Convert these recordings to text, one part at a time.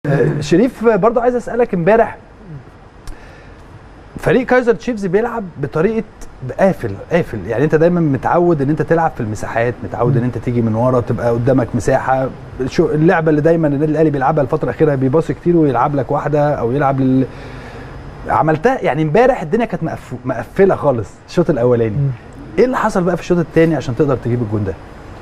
آه، شريف برضو عايز اسالك امبارح فريق كايزر تشيفز بيلعب بطريقه قافل قافل يعني انت دايما متعود ان انت تلعب في المساحات متعود ان انت تيجي من ورا وتبقى قدامك مساحه شو اللعبه اللي دايما النادي الاهلي بيلعبها الفتره الاخيره بيباصي كتير ويلعب لك واحده او يلعب لل... عملتها يعني امبارح الدنيا كانت مقف- مقفله خالص الشوط الاولاني ايه اللي حصل بقى في الشوط الثاني عشان تقدر تجيب الجون ده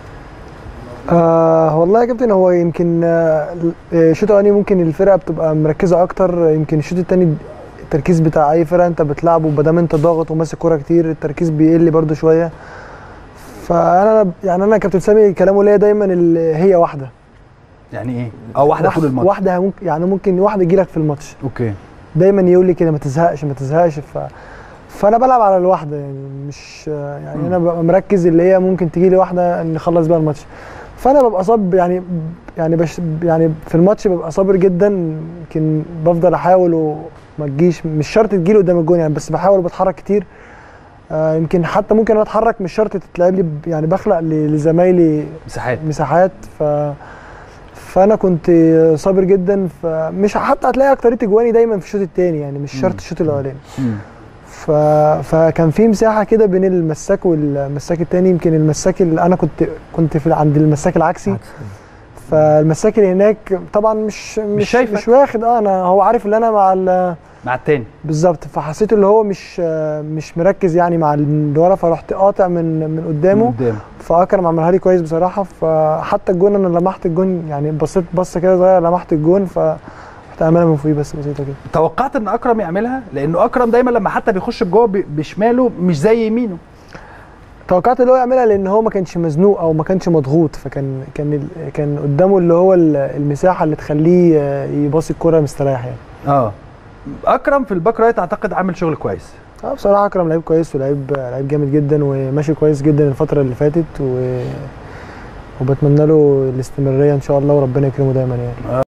آه والله يا كابتن هو يمكن آه، الشوط الاولاني ممكن الفرقه بتبقى مركزه اكتر يمكن الشوط الثاني التركيز بتاع اي فرقه انت بتلعبه ما دام انت ضاغط وماسك كوره كتير التركيز بيقل برده شويه فانا يعني انا كابتن سامي كلامه ليا دايما ال- هي واحده يعني ايه اه واحده طول الماتش واحده ممكن يعني ممكن واحده تجي لك في الماتش اوكي دايما يقول لي كده ما تزهقش ما تزهقش ف فانا بلعب على الواحده يعني مش يعني مم. انا ببقى مركز اللي هي ممكن تجي لي واحده نخلص بيها الماتش فانا ببقى صاب يعني يعني بش يعني في الماتش ببقى صابر جدا يمكن بفضل احاول وما تجيش مش شرط تجيلي قدام الجون يعني بس بحاول وبتحرك كتير آه يمكن حتى ممكن أنا اتحرك مش شرط تتلعب لي ب- يعني بخلق ل- لزمايلي مساحات مساحات ف فانا كنت صابر جدا فمش حتى هتلاقي اكتريه اجواني دايما في الشوط الثاني يعني مش شرط مم. الشوط الاولاني مم. ف... فكان في مساحه كده بين المساك والمساك الثاني يمكن المساك اللي انا كنت كنت في عند المساك العكسي فالمساك اللي هناك طبعا مش مش شايفك. مش واخد اه انا هو عارف ان انا مع ال- مع الثاني بالظبط فحسيت اللي هو مش مش مركز يعني مع اللي ورا فرحت قاطع من من قدامه قدام فاكرم عملها لي كويس بصراحه فحتى الجون انا لمحت الجون يعني بصيت بصه كده صغيره لمحت الجون ف رحت عاملها من فوقيه بس بسيطه كده توقعت ان اكرم يعملها لانه اكرم دايما لما حتى بيخش بجوه ب- بشماله مش زي يمينه توقعت اللي هو يعملها لان هو ما كانش مزنوق او ما كانش مضغوط فكان كان ال- كان قدامه اللي هو ال- المساحه اللي تخليه آه، يباصي الكره مستريح يعني اه اكرم في الباك رايت اعتقد عامل شغل كويس اه بصراحه اكرم لعيب كويس ولعيب لعيب جامد جدا وماشي كويس جدا الفتره اللي فاتت و... وبتمنى له الاستمراريه ان شاء الله وربنا يكرمه دايما يعني